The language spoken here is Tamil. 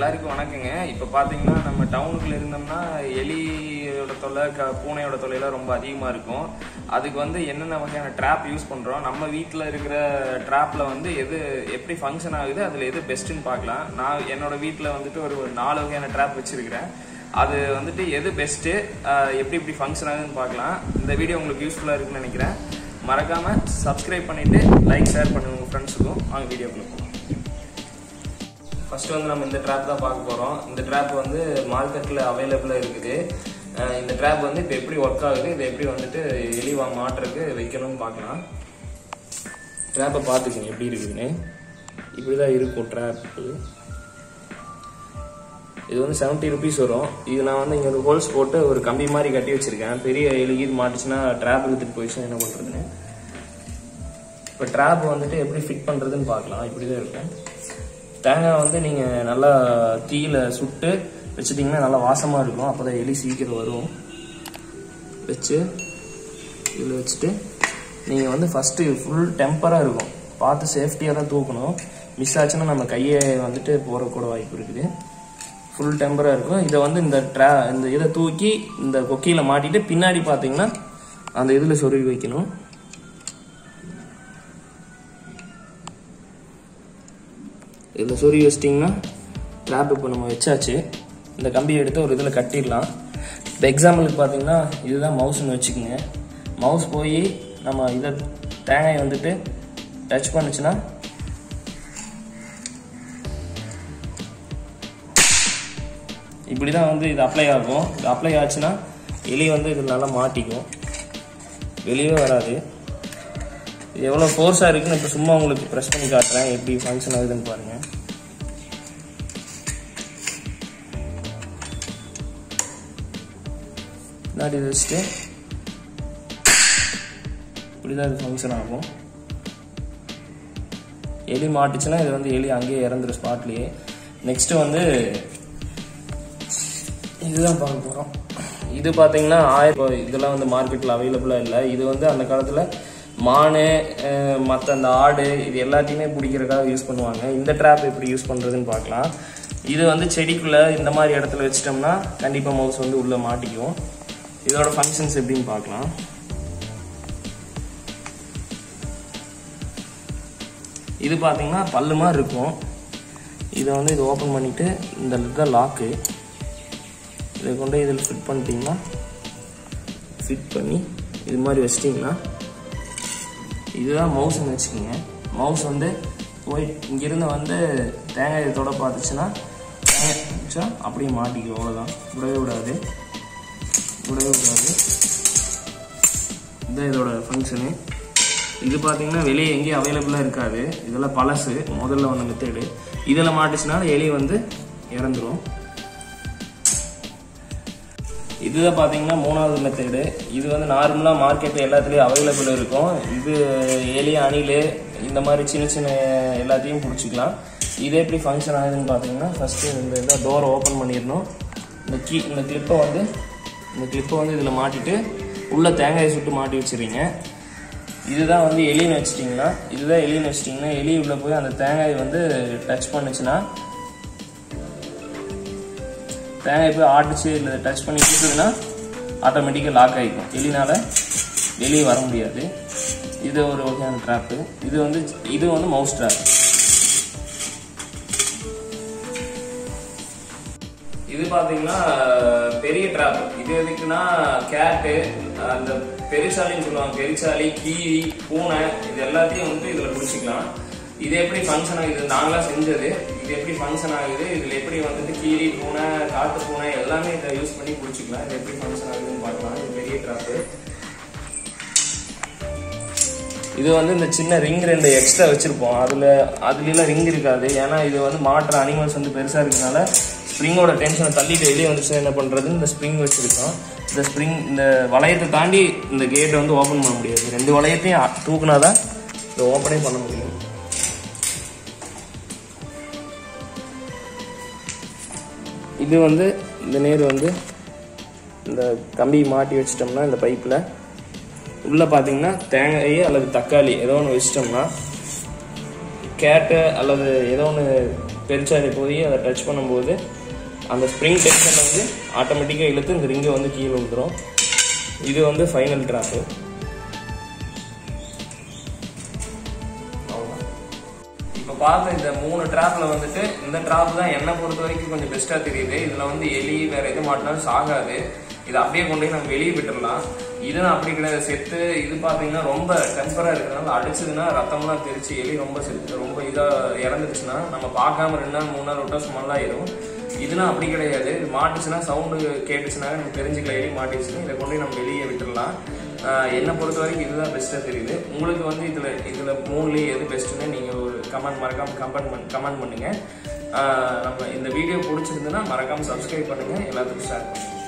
எல்லாருக்கும் வணக்கங்க இப்போ பார்த்தீங்கன்னா நம்ம டவுனுக்குள்ள இருந்தோம்னா எலியோட தொல்லை க பூனையோட தொல்லையெல்லாம் ரொம்ப அதிகமாக இருக்கும் அதுக்கு வந்து என்னென்ன வகையான ட்ராப் யூஸ் பண்ணுறோம் நம்ம வீட்டில் இருக்கிற ட்ராப்பில் வந்து எது எப்படி ஃபங்க்ஷன் ஆகுது அதில் எது பெஸ்ட்டுன்னு பார்க்கலாம் நான் என்னோட வீட்டில் வந்துட்டு ஒரு ஒரு நாலு வகையான ட்ராப் வச்சுருக்கிறேன் அது வந்துட்டு எது பெஸ்ட்டு எப்படி எப்படி ஃபங்க்ஷன் ஆகுதுன்னு பார்க்கலாம் இந்த வீடியோ உங்களுக்கு யூஸ்ஃபுல்லாக இருக்குன்னு நினைக்கிறேன் மறக்காமல் சப்ஸ்கிரைப் பண்ணிவிட்டு லைக் ஷேர் பண்ணுங்க உங்கள் ஃப்ரெண்ட்ஸுக்கும் வாங்க வீடியோக்குள்ள போகலாம் ஃபர்ஸ்ட் வந்து நம்ம இந்த ட்ராப் தான் பார்க்க போகிறோம் இந்த ட்ராப் வந்து மார்க்கெட்டில் அவைலபிளாக இருக்குது அஹ் இந்த ட்ராப் வந்து இப்போ எப்படி ஒர்க் ஆகுது இதை எப்படி வந்துட்டு எலிவா மாட்டுறதுக்கு வைக்கணும்னு பார்க்கலாம் ட்ராப்பை பார்த்துக்கங்க எப்படி இருக்குதுன்னு இப்படி தான் இருக்கும் ட்ராப்பு இது வந்து செவன்ட்டி ருபீஸ் வரும் இது நான் வந்து இங்கே ஒரு ஹோல்ஸ் போட்டு ஒரு கம்பி மாதிரி கட்டி வச்சிருக்கேன் பெரிய எலி இது மாட்டுச்சுன்னா ட்ராப் எடுத்துட்டு போயிடுச்சுன்னா என்ன பண்ணுறதுன்னு இப்போ ட்ராப் வந்துட்டு எப்படி ஃபிட் பண்ணுறதுன்னு பார்க்கலாம் இப்படி தான் இருக்கும் தேங்காய் வந்து நீங்கள் நல்லா தீயில சுட்டு வச்சுட்டிங்கன்னா நல்லா வாசமாக இருக்கும் அப்போ தான் எலி சீக்கிரம் வரும் வச்சு இதில் வச்சுட்டு நீங்கள் வந்து ஃபஸ்ட்டு ஃபுல் டெம்பராக இருக்கும் பார்த்து சேஃப்டியாக தான் தூக்கணும் மிஸ் ஆச்சுன்னா நம்ம கையை வந்துட்டு போகிற கூட வாய்ப்பு இருக்குது ஃபுல் டெம்பராக இருக்கும் இதை வந்து இந்த ட்ரா இந்த இதை தூக்கி இந்த கொக்கியில் மாட்டிட்டு பின்னாடி பார்த்தீங்கன்னா அந்த இதில் சொருவி வைக்கணும் இதில் சொருவி வச்சிட்டிங்கன்னா ட்ராப் இப்போ நம்ம வச்சாச்சு இந்த கம்பியை எடுத்து ஒரு இதில் கட்டிடலாம் இப்போ எக்ஸாம்பிளுக்கு பார்த்தீங்கன்னா இதுதான் மவுஸ்னு வச்சுக்கோங்க மவுஸ் போய் நம்ம இதை தேங்காய் வந்துட்டு டச் பண்ணுச்சுன்னா இப்படி தான் வந்து இது அப்ளை ஆகும் இது அப்ளை ஆச்சுன்னா எலி வந்து இது நல்லா மாட்டிக்கும் வெளியே வராது இது எவ்வளோ ஃபோர்ஸாக இருக்குன்னு இப்போ சும்மா உங்களுக்கு ப்ரெஸ் பண்ணி காட்டுறேன் எப்படி ஃபங்க்ஷன் ஆகுதுன்னு பாருங்கள் பின்னாடி இதை வச்சுட்டு இப்படி தான் இது ஃபங்க்ஷன் ஆகும் எலி மாட்டுச்சுன்னா இது வந்து எலி அங்கேயே இறந்துரும் ஸ்பாட்லேயே நெக்ஸ்ட்டு வந்து இதுதான் பார்க்க போகிறோம் இது பார்த்தீங்கன்னா ஆயிரம் ரூபாய் இதெல்லாம் வந்து மார்க்கெட்டில் அவைலபிளாக இல்லை இது வந்து அந்த காலத்தில் மானு மற்ற அந்த ஆடு இது எல்லாத்தையுமே பிடிக்கிறதுக்காக யூஸ் பண்ணுவாங்க இந்த ட்ராப் எப்படி யூஸ் பண்ணுறதுன்னு பார்க்கலாம் இது வந்து செடிக்குள்ளே இந்த மாதிரி இடத்துல வச்சிட்டோம்னா கண்டிப்பாக மவுஸ் வந்து உள்ளே மாட்டிக்கும் இதோட ஃபங்க்ஷன்ஸ் எப்படின்னு பார்க்கலாம் இது பார்த்தீங்கன்னா பல்லு மாதிரி இருக்கும் இதை வந்து இது ஓப்பன் பண்ணிவிட்டு இந்த இதுதான் லாக்கு இதை கொண்டு இதில் ஃபிட் பண்ணிட்டீங்கன்னா ஃபிட் பண்ணி இது மாதிரி வச்சிட்டிங்கன்னா இதுதான் மவுஸ்ன்னு வச்சுக்கோங்க மவுஸ் வந்து போய் இங்கிருந்து வந்து தேங்காய் இதோட பார்த்துச்சுன்னா தேங்காய் வச்சா அப்படியே மாட்டிக்கும் அவ்வளோதான் விடவே விடாது விடவே விடாது இதுதான் இதோட ஃபங்க்ஷனு இது பார்த்தீங்கன்னா வெளியே எங்கேயும் அவைலபிளாக இருக்காது இதெல்லாம் பழசு முதல்ல ஒன்று மெத்தேடு இதில் மாட்டுச்சுனால எலி வந்து இறந்துரும் இதுதான் பார்த்தீங்கன்னா மூணாவது மெத்தேடு இது வந்து நார்மலாக மார்க்கெட்டில் எல்லாத்துலேயும் அவைலபிள் இருக்கும் இது எலி அணில் இந்த மாதிரி சின்ன சின்ன எல்லாத்தையும் பிடிச்சிக்கலாம் இது எப்படி ஃபங்க்ஷன் ஆகுதுன்னு பார்த்தீங்கன்னா ஃபஸ்ட்டு இந்த இதை டோரை ஓப்பன் பண்ணிடணும் இந்த கீ இந்த கிளிப்பை வந்து இந்த கிளிப்பை வந்து இதில் மாட்டிட்டு உள்ளே தேங்காயை சுட்டு மாட்டி வச்சிடுறீங்க இதுதான் வந்து எலின்னு வச்சிட்டிங்கன்னா இதுதான் எலின்னு வச்சிட்டிங்கன்னா எலி உள்ளே போய் அந்த தேங்காய் வந்து டச் பண்ணுச்சுன்னா தேங்காய் போய் ஆட்டுச்சு இல்லை டச் பண்ணி கொடுத்ததுன்னா ஆட்டோமேட்டிக்காக லாக் ஆகிக்கும் எலினால வெளியே வர முடியாது இது ஒரு வகையான ட்ராப்பு இது வந்து இது வந்து மவுஸ் ட்ராப் இது பார்த்தீங்கன்னா பெரிய ட்ராப் இது எதுக்குன்னா கேட்டு அந்த பெருசாலின்னு சொல்லுவாங்க பெருசாலி கீரி பூனை இது எல்லாத்தையும் வந்து இதில் பிடிச்சிக்கலாம் இது எப்படி ஃபங்க்ஷன் ஆகுது நாங்களா செஞ்சது இது எப்படி ஃபங்க்ஷன் ஆகுது இதில் எப்படி வந்துட்டு கீரி பூனை காட்டு பூனை எல்லாமே இதை யூஸ் பண்ணி பிடிச்சிக்கலாம் இது எப்படி ஃபங்க்ஷன் ஆகுதுன்னு பார்க்கலாம் இது பெரிய ட்ராப்பு இது வந்து இந்த சின்ன ரிங் ரெண்டு எக்ஸ்ட்ரா வச்சிருப்போம் அதில் அதுலாம் ரிங் இருக்காது ஏன்னா இது வந்து மாற்ற அனிமல்ஸ் வந்து பெருசாக இருக்கனால ஸ்ப்ரிங்கோட டென்ஷனை தள்ளிட்டு வெளியே வந்துச்சுன்னா என்ன பண்ணுறது இந்த ஸ்ப்ரிங் வச்சிருக்கோம் இந்த ஸ்ப்ரிங் இந்த வளையத்தை தாண்டி இந்த கேட்டை வந்து ஓப்பன் பண்ண முடியாது ரெண்டு வளையத்தையும் தூக்குனா தான் இதை ஓப்பனே பண்ண முடியும் இது வந்து இந்த நேர் வந்து இந்த கம்பி மாட்டி வச்சிட்டோம்னா இந்த பைப்பில் உள்ளே பார்த்தீங்கன்னா தேங்காய் அல்லது தக்காளி ஏதோ ஒன்று வச்சிட்டோம்னா கேட்டு அல்லது ஏதோ ஒன்று பெருச்சாளி போய் அதை டச் பண்ணும்போது அந்த ஸ்ப்ரிங் டென்ஷன் வந்து ஆட்டோமேட்டிக்காக இழுத்து இந்த ரிங்கை வந்து கீழே விழுந்துரும் இது வந்து ஃபைனல் ட்ராப்பு இப்போ பார்த்த இந்த மூணு ட்ராப்ல வந்துட்டு இந்த ட்ராப் தான் என்னை பொறுத்த வரைக்கும் கொஞ்சம் பெஸ்ட்டாக தெரியுது இதில் வந்து எலி வேற எது மாட்டினாலும் சாகாது இது அப்படியே கொண்டு போய் நம்ம வெளியே விட்டுடலாம் இதுவும் அப்படி கிடையாது செத்து இது பார்த்தீங்கன்னா ரொம்ப டெம்பராக இருக்கிறதுனால அடிச்சதுன்னா ரத்தம்லாம் தெரிச்சு எலி ரொம்ப செத்து ரொம்ப இதாக இறந்துருச்சுன்னா நம்ம பார்க்காம ரெண்டு நாள் மூணு நாள் விட்டா ஸ்மெல்லாயிரும் இதுனா அப்படி கிடையாது இது மாட்டுச்சுன்னா சவுண்டு கேட்டுச்சுன்னா நம்ம தெரிஞ்சுக்கலாம் எலி மாட்டிச்சுன்னா இதை கொண்டு போய் நம்ம வெளியே விட்டுடலாம் ஆஹ் என்னை பொறுத்த வரைக்கும் இதுதான் பெஸ்ட்டாக தெரியுது உங்களுக்கு வந்து இதில் இதில் மூணுலேயே எது பெஸ்ட்டுன்னு நீங்கள் ஒரு கமெண்ட் மறக்காமல் கமெண்ட் பண்ண கமெண்ட் பண்ணுங்கள் ஆஹ் நம்ம இந்த வீடியோ பிடிச்சிருந்துன்னா மறக்காமல் சப்ஸ்கிரைப் பண்ணுங்கள் எல்லாத்துக்கும் ஷேர் பண்ணுங்கள்